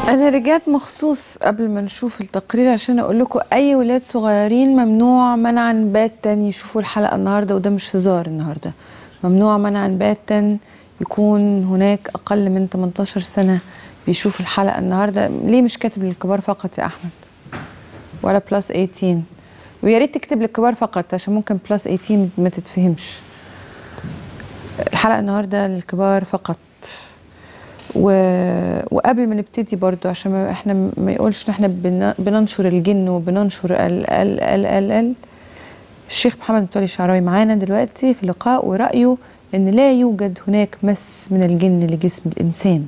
انا رجعت مخصوص قبل ما نشوف التقرير عشان اقول لكم اي ولاد صغيرين ممنوع منعا باتا يشوفوا الحلقه النهارده وده مش هزار النهارده ممنوع منعا باتا يكون هناك اقل من 18 سنه بيشوف الحلقه النهارده ليه مش كاتب للكبار فقط يا احمد ولا بلس 18 ويا ريت تكتب للكبار فقط عشان ممكن بلس 18 ما تتفهمش الحلقه النهارده للكبار فقط و... وقبل ما نبتدي برضو عشان ما احنا ما يقولش ان احنا بن... بننشر الجن وبننشر ال ال ال ال ال الشيخ محمد متولي الشعراوي معانا دلوقتي في لقاء ورأيه ان لا يوجد هناك مس من الجن لجسم الانسان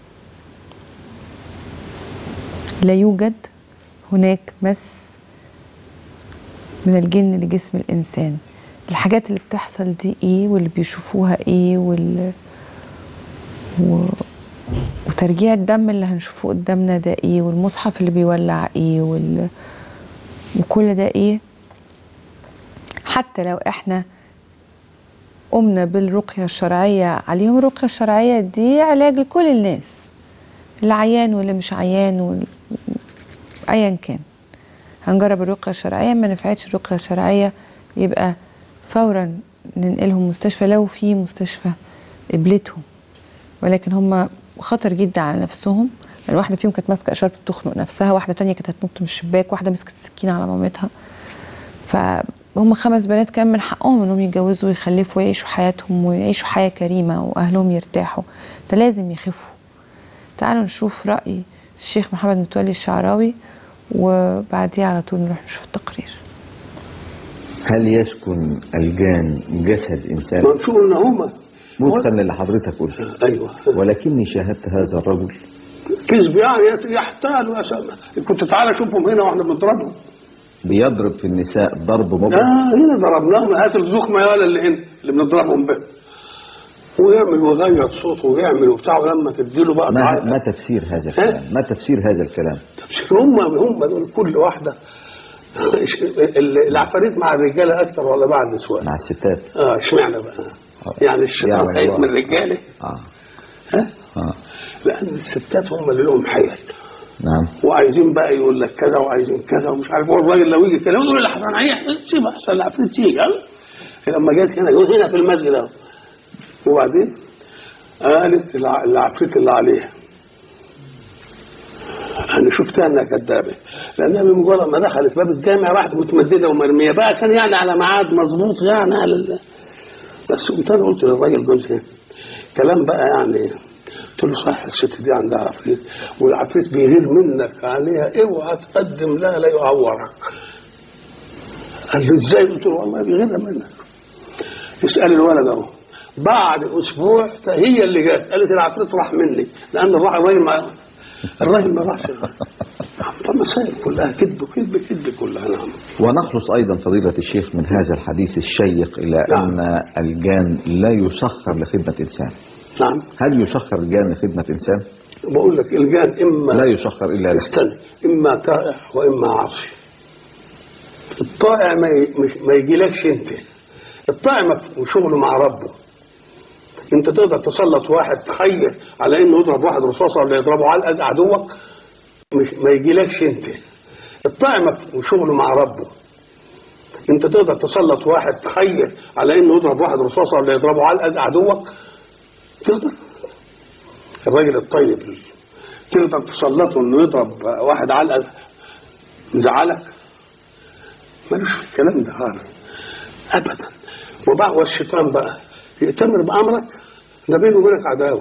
لا يوجد هناك مس من الجن لجسم الانسان الحاجات اللي بتحصل دي ايه واللي بيشوفوها ايه وال و... وترجيع الدم اللي هنشوفه قدامنا ده ايه والمصحف اللي بيولع ايه وال... وكل ده ايه حتى لو احنا قمنا بالرقية الشرعية عليهم الرقية الشرعية دي علاج لكل الناس اللي عيان واللي مش عيان وال... ايا كان هنجرب الرقية الشرعية ما نفعتش الرقية الشرعية يبقى فورا ننقلهم مستشفى لو في مستشفى قبلتهم ولكن هم خطر جدا على نفسهم يعني واحده فيهم كانت ماسكه اشاره بتخنق نفسها واحده تانية كانت هتنط من الشباك واحده مسكت السكينه على مامتها فهم خمس بنات كان من حقهم انهم يتجوزوا ويخلفوا ويعيشوا حياتهم ويعيشوا حياه كريمه واهلهم يرتاحوا فلازم يخفوا تعالوا نشوف راي الشيخ محمد متولي الشعراوي وبعديها على طول نروح نشوف التقرير هل يسكن الجان جسد انسان منشور ان هما وفقا للي حضرتك قلته ايوه ولكني شاهدت هذا الرجل كذب يعني يحتالوا يا سلمى كنت تعالى شوفهم هنا واحنا بنضربهم بيضرب في النساء ضرب لا مبرح هنا ضربناهم هات الزخمه يا اللي هنا اللي بنضربهم به ويعمل ويغير صوته ويعمل وبتاع ولما تديله بقى ما, تعالى. ما تفسير هذا الكلام ما تفسير هذا الكلام هم هم دول كل واحده العفاريت مع الرجاله اكتر ولا مع النسوان؟ مع الستات اه اشمعنى بقى؟ يعني الشيطان يعني خايف الله. من الرجاله اه ها؟ اه لان الستات هم اللي لهم حيل نعم وعايزين بقى يقول لك كذا وعايزين كذا ومش عارف هو الراجل لو يجي كلام يقول لحسن عيح سيبها احسن العفريت تيجي ها؟ لما جت هنا يقول هنا في المسجد اهو وبعدين قالت الع- العفريت اللي عليها انا شفتها انها كدابه لانها بمجرد ما دخلت باب الجامع راحت متمدده ومرميه بقى كان يعني على ميعاد مظبوط يعني على ال... بس قمت انا قلت للراجل جوزها كلام بقى يعني قلت له صح الست دي عندها عفريت والعفريت بيغير منك عليها اوعى تقدم لها لا يعورك قال لي ازاي قلت له والله بيغير منك اسال الولد اهو بعد اسبوع هي اللي جت قالت العفريت راح مني لان الراح- الراجل ما الراجل ما راحش فالمسائل كلها كذب كذب كذب كلها نعم ونخلص ايضا فضيله الشيخ من هذا الحديث الشيق الى نعم. ان الجان لا يسخر لخدمه انسان نعم هل يسخر الجان لخدمه انسان بقول لك الجان اما لا يسخر الا لك استنى اما طائع واما عاصي الطائع ما ي- مش- ما يجيلكش انت الطائع ما- شغله مع ربه انت تقدر تسلط واحد تخير على انه يضرب واحد رصاصه ولا يضربه علقه عدوك مش ما يجيلكش انت الطائع ما- شغله مع ربه انت تقدر تسلط واحد تخير على انه يضرب واحد رصاصه ولا يضربه علقه عدوك تقدر الراجل الطيب تقدر تسلطه انه يضرب واحد علقه مزعلك ملوش في الكلام ده خالص ابدا وبقى والشيطان بقى يأتمر بامرك ده بينه وبينك عداوه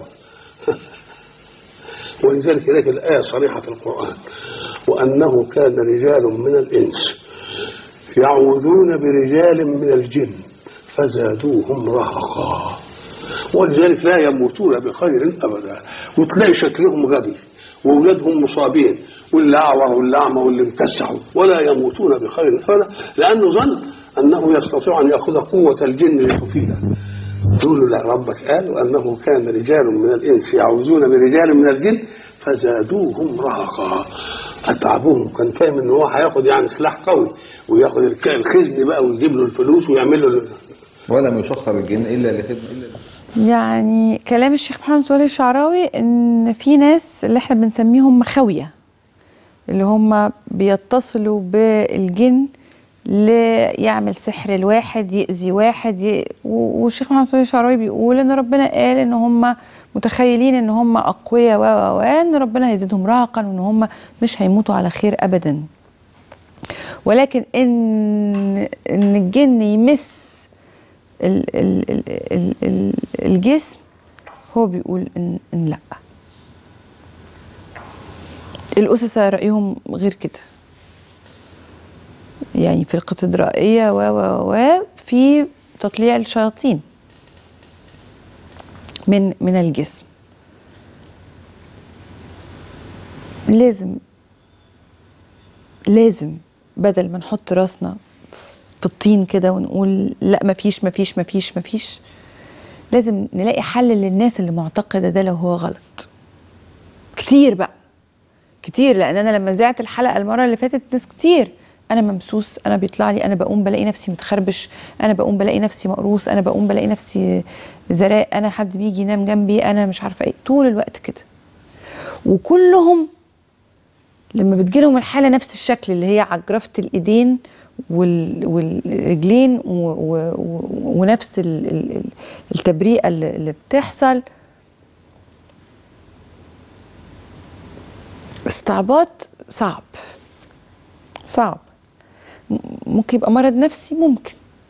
ولذلك هناك الايه صريحه في القران وانه كان رجال من الانس يعوذون برجال من الجن فزادوهم رهقا ولذلك لا يموتون بخير ابدا وتلاقي شكلهم غبي واولادهم مصابين واللي اعور واللي اعمى واللي مكسحوا ولا يموتون بخير ابدا لانه ظن انه يستطيع ان ياخذ قوه الجن لتفيده تقول له لا ربك قال وانه كان رجال من الانس يعوذون برجال من الجن فزادوهم رهقا اتعبوهم كان فاهم ان هو هياخد يعني سلاح قوي وياخد الك- الخزن بقى ويجيب له الفلوس ويعمل له ولم يسخر الجن الا لخدمه الا لك. يعني كلام الشيخ محمد ولي الشعراوي ان في ناس اللي احنا بنسميهم مخاويه اللي هم بيتصلوا بالجن ليعمل سحر الواحد يأذي واحد ي... و- والشيخ محمد ولي الشعراوي بيقول ان ربنا قال ان هم متخيلين ان هم اقوياء و و و ان ربنا هيزيدهم رهقا وان هم مش هيموتوا على خير ابدا ولكن ان ان الجن يمس ال ال ال ال ال الجسم هو بيقول ان ان لا الأسسة رأيهم غير كده يعني في الكاتدرائية و و و في تطليع الشياطين من من الجسم لازم لازم بدل ما نحط راسنا في الطين كده ونقول لا مفيش مفيش مفيش مفيش لازم نلاقي حل للناس اللي معتقده ده لو هو غلط كتير بقى كتير لان انا لما ذاعت الحلقه المره اللي فاتت ناس كتير انا ممسوس انا بيطلع لي انا بقوم بلاقي نفسي متخربش انا بقوم بلاقي نفسي مقروس انا بقوم بلاقي نفسي زراء انا حد بيجي ينام جنبي انا مش عارفه ايه طول الوقت كده وكلهم لما بتجيلهم الحاله نفس الشكل اللي هي عجرفه الايدين وال- والرجلين و و و ونفس ال- ال- ال- التبريئه اللي اللي بتحصل استعباط صعب صعب م- ممكن يبقى مرض نفسي ممكن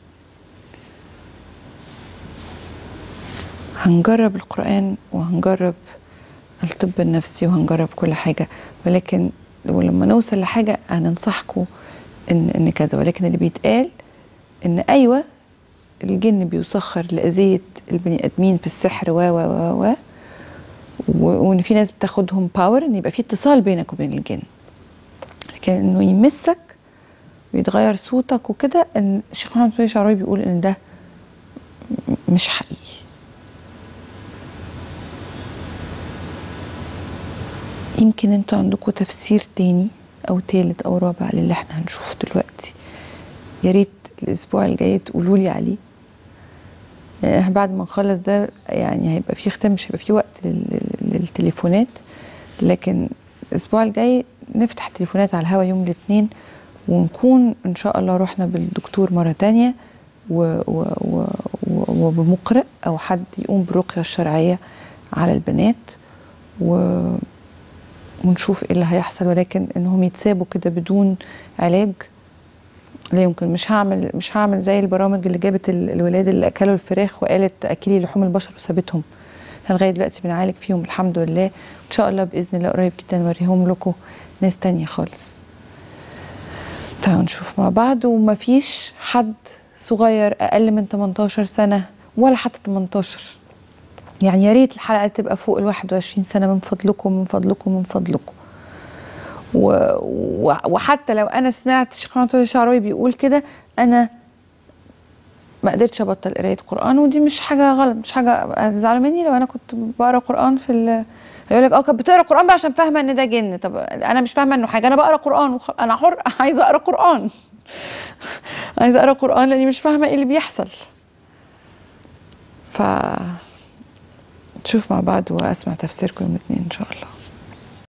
هنجرب القرآن وهنجرب الطب النفسي وهنجرب كل حاجة ولكن ولما نوصل لحاجة هننصحكم إن إن كذا ولكن اللي بيتقال إن أيوة الجن بيسخر لأذية البني آدمين في السحر و و و و و- وإن في ناس بتاخدهم باور إن يبقى في اتصال بينك وبين الجن لكن إنه يمسك ويتغير صوتك وكده إن الشيخ محمد فؤاد شعراوي بيقول إن ده م- مش حقيقي يمكن انتوا عندكم تفسير تاني او تالت او رابع للي احنا هنشوفه دلوقتي يا ريت الاسبوع الجاي تقولوا لي عليه يعني احنا بعد ما نخلص ده يعني هيبقى في ختام مش هيبقى في وقت لل- لل- للتليفونات لكن الاسبوع الجاي نفتح تليفونات على الهوا يوم الاثنين ونكون ان شاء الله رحنا بالدكتور مره تانية و و و و وبمقرئ او حد يقوم بالرقيه الشرعيه على البنات و ونشوف ايه اللي هيحصل ولكن انهم يتسابوا كده بدون علاج لا يمكن مش هعمل مش هعمل زي البرامج اللي جابت ال- الولاد اللي اكلوا الفراخ وقالت اكلي لحوم البشر وسابتهم احنا لغايه دلوقتي بنعالج فيهم الحمد لله وان شاء الله باذن الله قريب جدا نوريهم لكم ناس تانية خالص تعالوا نشوف مع بعض ومفيش حد صغير اقل من 18 سنه ولا حتى 18 يعني يا ريت الحلقه تبقى فوق ال 21 سنه من فضلكم من فضلكم من فضلكم و... و... وحتى لو انا سمعت الشيخ محمد الشعراوي بيقول كده انا ما قدرتش ابطل قرايه قران ودي مش حاجه غلط مش حاجه هتزعلوا مني لو انا كنت بقرا قران في ال... هيقول لك اه كانت بتقرا قران بقى عشان فاهمه ان ده جن طب انا مش فاهمه انه حاجه انا بقرا قران وخ... انا حر عايزه اقرا قران عايزه اقرا قران لاني مش فاهمه ايه اللي بيحصل ف نشوف مع بعض واسمع تفسيركم يوم الاثنين ان شاء الله